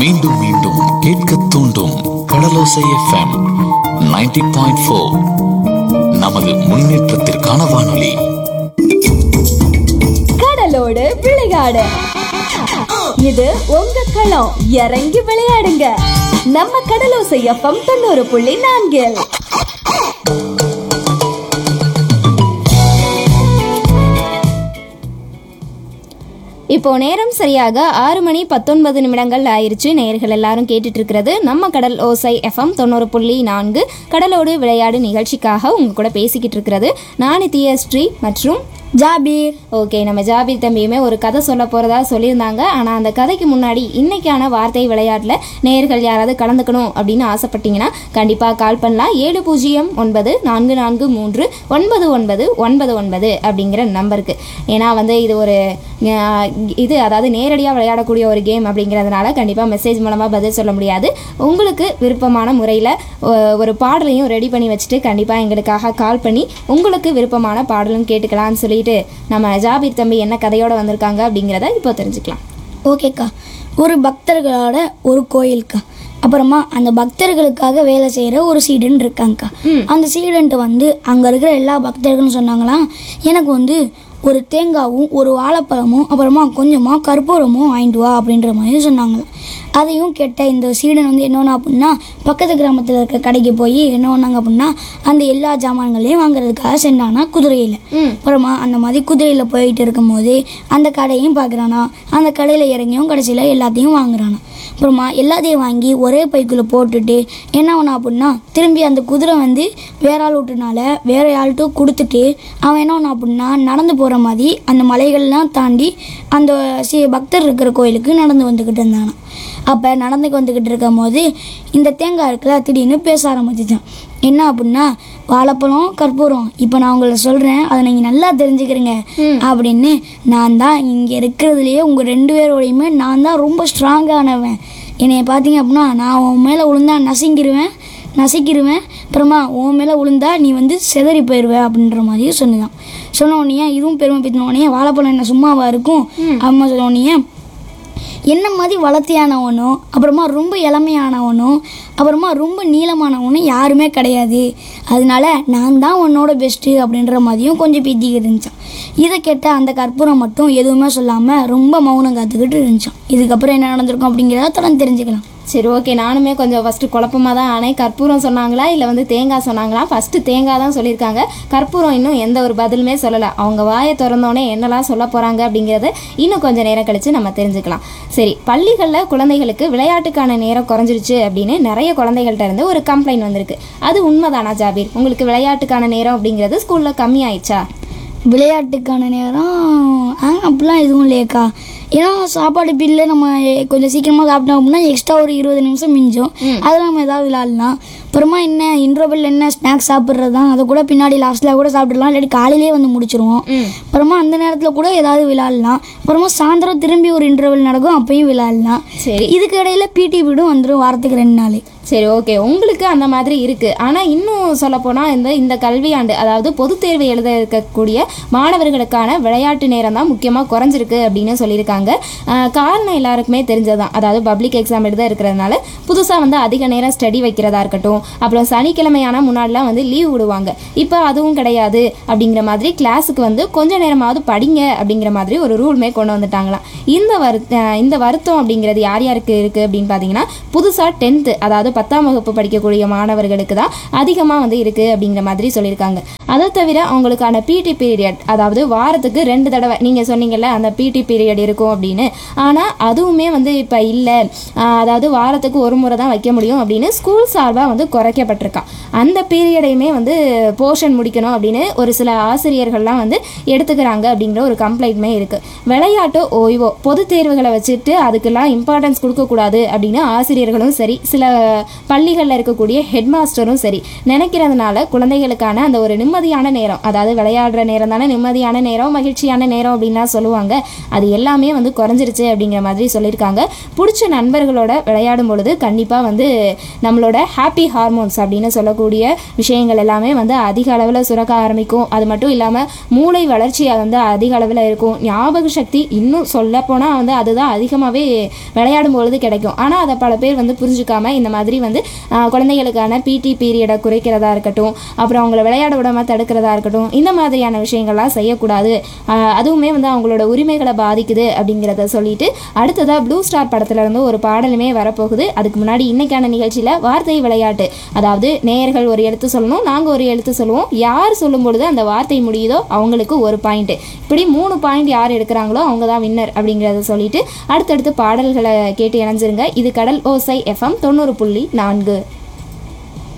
மீண்டும் மீண்டும் கேட்க தூண்டும் கடலோசை எஃப்எம் 90.4 பாயிண்ட் நமது முன்னேற்றத்திற்கான வானொலி கடலோடு விளையாடு இது உங்க களம் இறங்கி விளையாடுங்க நம்ம கடலோசை எஃப்எம் தொண்ணூறு புள்ளி நான்கில் இப்போ நேரம் சரியாக ஆறு மணி பத்தொன்பது நிமிடங்கள் ஆயிருச்சு நேயர்கள் எல்லாரும் கேட்டுட்டு இருக்கிறது நம்ம கடல் ஓசை எஃப்எம் தொண்ணூறு புள்ளி நான்கு கடலோடு விளையாடு நிகழ்ச்சிக்காக உங்க கூட பேசிக்கிட்டு இருக்கிறது நான் ஸ்ரீ மற்றும் ஜாபீர் ஓகே நம்ம ஜாபீர் தம்பியுமே ஒரு கதை சொல்ல போகிறதா சொல்லியிருந்தாங்க ஆனால் அந்த கதைக்கு முன்னாடி இன்னைக்கான வார்த்தை விளையாட்டில் நேயர்கள் யாராவது கலந்துக்கணும் அப்படின்னு ஆசைப்பட்டீங்கன்னா கண்டிப்பாக கால் பண்ணலாம் ஏழு பூஜ்ஜியம் ஒன்பது நான்கு நான்கு மூன்று ஒன்பது ஒன்பது ஒன்பது ஒன்பது அப்படிங்கிற நம்பருக்கு ஏன்னா வந்து இது ஒரு அஹ், இது அதாவது நேரடியாக விளையாடக்கூடிய ஒரு கேம் அப்படிங்கிறதுனால கண்டிப்பாக மெசேஜ் மூலமாக பதில் சொல்ல முடியாது உங்களுக்கு விருப்பமான முறையில் ஒரு பாடலையும் ரெடி பண்ணி வச்சுட்டு கண்டிப்பாக எங்களுக்காக கால் பண்ணி உங்களுக்கு விருப்பமான பாடலும் கேட்டுக்கலாம்னு சொல்லிட்டு நம்ம ஜாபீர் தம்பி என்ன கதையோட வந்திருக்காங்க அப்படிங்கிறத இப்போ தெரிஞ்சுக்கலாம் ஓகேக்கா ஒரு பக்தர்களோட ஒரு கோயில்க்கா அப்புறமா அந்த பக்தர்களுக்காக வேலை செய்கிற ஒரு சீடன் இருக்காங்கக்கா அந்த சீடன்ட்டு வந்து அங்கே இருக்கிற எல்லா பக்தர்களும் சொன்னாங்களாம் எனக்கு வந்து ஒரு தேங்காவும் ஒரு வாழைப்பழமும் அப்புறமா கொஞ்சமாக கற்பூரமும் வாங்கிட்டு வா அப்படின்ற மாதிரி சொன்னாங்களாம் அதையும் கேட்ட இந்த சீடன் வந்து என்ன பண்ணா அப்படின்னா பக்கத்து கிராமத்தில் இருக்க கடைக்கு போய் என்ன பண்ணாங்க அப்படின்னா அந்த எல்லா ஜாமான்களையும் வாங்குறதுக்காக சென்றானா குதிரையில் அப்புறமா அந்த மாதிரி குதிரையில் போயிட்டு இருக்கும்போது அந்த கடையும் பார்க்குறானா அந்த கடையில் இறங்கியும் கடைசியில் எல்லாத்தையும் வாங்குறானா அப்புறமா எல்லாத்தையும் வாங்கி ஒரே பைக்குள்ளே போட்டுட்டு என்ன பண்ணா அப்படின்னா திரும்பி அந்த குதிரை வந்து வேற ஆள் விட்டுனால வேற ஆள்கிட்ட கொடுத்துட்டு அவன் என்ன பண்ணா அப்படின்னா நடந்து போகிற மாதிரி அந்த மலைகள்லாம் தாண்டி அந்த சி பக்தர் இருக்கிற கோயிலுக்கு நடந்து வந்துக்கிட்டு இருந்தானாம் அப்போ நடந்துக்கு வந்துக்கிட்டு இருக்கும் போது இந்த தேங்காய் இருக்குல்ல திடீர்னு பேச ஆரம்பிச்சிச்சான் என்ன அப்படின்னா வாழைப்பழம் கற்பூரம் இப்போ நான் உங்களை சொல்கிறேன் அதை நீங்கள் நல்லா தெரிஞ்சுக்கிறீங்க அப்படின்னு நான் தான் இங்கே இருக்கிறதுலையே உங்கள் ரெண்டு பேரோடையுமே நான் தான் ரொம்ப ஸ்ட்ராங்கானவன் என்னைய பார்த்தீங்க அப்படின்னா நான் உன் மேலே விழுந்தா நசுங்கிருவேன் நசுக்கிடுவேன் அப்புறமா உன் மேலே விழுந்தா நீ வந்து செதறி போயிடுவ அப்படின்ற மாதிரியும் சொன்னதான் சொன்ன உடனே இதுவும் பெருமை பேசின உடனே வாழைப்பழம் என்ன சும்மாவா இருக்கும் அம்மா சொன்ன உடனே என்ன மாதிரி வளர்த்தியானவனும் அப்புறமா ரொம்ப இளமையானவனும் அப்புறமா ரொம்ப நீளமானவனும் யாருமே கிடையாது அதனால நான் தான் உன்னோட பெஸ்ட்டு அப்படின்ற மாதிரியும் கொஞ்சம் பீத்திக்கிட்டு இருந்துச்சான் இதை கேட்ட அந்த கற்பூரம் மட்டும் எதுவுமே சொல்லாமல் ரொம்ப மௌனம் காத்துக்கிட்டு இருந்துச்சான் இதுக்கப்புறம் என்ன நடந்திருக்கும் அப்படிங்கிறத தொடர்ந்து தெரிஞ்சுக்கலாம் சரி ஓகே நானுமே கொஞ்சம் ஃபஸ்ட்டு குழப்பமாக தான் ஆனேன் கற்பூரம் சொன்னாங்களா இல்லை வந்து தேங்காய் சொன்னாங்களா ஃபஸ்ட்டு தேங்காய் தான் சொல்லியிருக்காங்க கற்பூரம் இன்னும் எந்த ஒரு பதிலுமே சொல்லலை அவங்க வாயை திறந்தோடனே என்னெல்லாம் சொல்ல போகிறாங்க அப்படிங்கிறத இன்னும் கொஞ்சம் நேரம் கழித்து நம்ம தெரிஞ்சுக்கலாம் சரி பள்ளிகளில் குழந்தைகளுக்கு விளையாட்டுக்கான நேரம் குறைஞ்சிருச்சு அப்படின்னு நிறைய குழந்தைகள்கிட்ட இருந்து ஒரு கம்ப்ளைண்ட் வந்திருக்கு அது உண்மைதானா ஜாபீர் உங்களுக்கு விளையாட்டுக்கான நேரம் அப்படிங்கிறது ஸ்கூலில் கம்மி ஆயிடுச்சா விளையாட்டுக்கான நேரம் ஆ அப்படிலாம் எதுவும் இல்லையேக்கா ஏன்னா சாப்பாடு பில்லு நம்ம கொஞ்சம் சீக்கிரமாக சாப்பிட்டோம் அப்படின்னா எக்ஸ்ட்ரா ஒரு இருபது நிமிஷம் மிஞ்சும் அதில் நம்ம ஏதாவது விளாட்லாம் அப்புறமா என்ன இன்டர்வல் என்ன ஸ்நாக்ஸ் சாப்பிட்றது தான் அதை கூட பின்னாடி லாஸ்ட்டில் கூட சாப்பிடலாம் இல்லாட்டி காலையிலேயே வந்து முடிச்சிருவோம் அப்புறமா அந்த நேரத்தில் கூட ஏதாவது விளாட்லாம் அப்புறமா சாயந்தரம் திரும்பி ஒரு இன்டர்வல் நடக்கும் அப்பயும் விளாட்லாம் சரி. இதுக்கு இடையில பிடி பீடும் வந்துடும் வாரத்துக்கு ரெண்டு நாள் சரி ஓகே உங்களுக்கு அந்த மாதிரி இருக்கு ஆனா இன்னும் சொல்லப்போனால் இந்த இந்த கல்வியாண்டு அதாவது பொதுத் தேர்வு எழுத இருக்கக்கூடிய மாணவர்களுக்கான விளையாட்டு நேரம் தான் முக்கியமாக குறைஞ்சிருக்கு அப்படின்னு சொல்லியிருக்காங்க ஆஹ் காரணம் எல்லாருக்குமே தெரிஞ்சதான் அதாவது பப்ளிக் எக்ஸாம் எழுத இருக்கிறதுனால புதுசாக வந்து அதிக நேரம் ஸ்டடி வைக்கிறதா இருக்கட்டும் அப்புறம் சனிக்கிழமையான முன்னாடிலாம் வந்து லீவ் விடுவாங்க இப்போ அதுவும் கிடையாது அப்படிங்கிற மாதிரி கிளாஸுக்கு வந்து கொஞ்ச நேரமாவது படிங்க அப்படிங்கிற மாதிரி ஒரு ரூல்மே கொண்டு வந்துட்டாங்களாம் இந்த வரு ஆஹ் இந்த வருத்தம் அப்படிங்கிறது யார் யாருக்கு இருக்குது அப்படின்னு பார்த்தீங்கன்னா புதுசாக டென்த்து அதாவது பத்தாம் வகுப்பு படிக்கக்கூடிய மாணவர்களுக்கு தான் அதிகமாக வந்து இருக்குது அப்படிங்கிற மாதிரி சொல்லியிருக்காங்க அதை தவிர அவங்களுக்கான பிடி பீரியட் அதாவது வாரத்துக்கு ரெண்டு தடவை நீங்கள் சொன்னீங்கல்ல அந்த பிடி பீரியட் இருக்கும் அப்படின்னு ஆனால் அதுவுமே வந்து இப்போ இல்லை அதாவது வாரத்துக்கு ஒரு முறை தான் வைக்க முடியும் அப்படின்னு ஸ்கூல் சார்பாக வந்து குறைக்கப்பட்டிருக்கான் அந்த பீரியடையுமே வந்து போர்ஷன் முடிக்கணும் அப்படின்னு ஒரு சில ஆசிரியர்கள்லாம் வந்து எடுத்துக்கிறாங்க அப்படிங்கிற ஒரு கம்ப்ளைண்ட்மே இருக்குது விளையாட்டு ஓய்வோ பொது தேர்வுகளை வச்சுட்டு அதுக்கெல்லாம் இம்பார்ட்டன்ஸ் கொடுக்கக்கூடாது அப்படின்னு ஆசிரியர்களும் சரி சில பள்ளிகளில் இருக்கக்கூடிய ஹெட் மாஸ்டரும் சரி நினைக்கிறதுனால குழந்தைகளுக்கான அந்த ஒரு நிம்மதியான நேரம் அதாவது விளையாடுற நேரம் தானே நிம்மதியான நேரம் மகிழ்ச்சியான நேரம் அப்படின்லாம் சொல்லுவாங்க அது எல்லாமே வந்து குறைஞ்சிருச்சு அப்படிங்கிற மாதிரி சொல்லியிருக்காங்க பிடிச்ச நண்பர்களோட விளையாடும் பொழுது கண்டிப்பாக வந்து நம்மளோட ஹாப்பி ஹார்மோன்ஸ் அப்படின்னு சொல்லக்கூடிய விஷயங்கள் எல்லாமே வந்து அதிக அளவில் சுரக்க ஆரம்பிக்கும் அது மட்டும் இல்லாமல் மூளை வளர்ச்சி அது வந்து அதிக அளவில் இருக்கும் ஞாபக சக்தி இன்னும் சொல்லப்போனால் வந்து அதுதான் அதிகமாகவே விளையாடும் பொழுது கிடைக்கும் ஆனால் அதை பல பேர் வந்து புரிஞ்சுக்காம இந்த மாதிரி வந்து ஆஹ், குழந்தைகளுக்கான பிடி பீரியடை குறைக்கிறதா இருக்கட்டும் அப்புறம் அவங்கள விளையாட விடாம தடுக்கிறதா இருக்கட்டும் இந்த மாதிரியான விஷயங்கள்லாம் செய்யக்கூடாது ஆஹ், அதுவுமே வந்து அவங்களோட உரிமைகளை பாதிக்குது அப்படிங்கிறத சொல்லிட்டு அடுத்ததாக ப்ளூ ஸ்டார் படத்துல இருந்து ஒரு பாடலுமே வரப்போகுது அதுக்கு முன்னாடி இன்னைக்கான நிகழ்ச்சியில் வார்த்தை விளையாட்டு அதாவது நேயர்கள் ஒரு எழுத்து சொல்லணும் நாங்கள் ஒரு எழுத்து சொல்லுவோம் யார் சொல்லும் பொழுது அந்த வார்த்தை முடியுதோ அவங்களுக்கு ஒரு பாயிண்ட் இப்படி மூணு பாயிண்ட் யார் எடுக்கிறாங்களோ அவங்க தான் வின்னர் அப்படிங்கிறத சொல்லிட்டு அடுத்தடுத்து பாடல்களை கேட்டு இணைஞ்சிருங்க இது கடல் ஓசை எஃப்எம் தொண்ணூறு புள்ளி நான்கு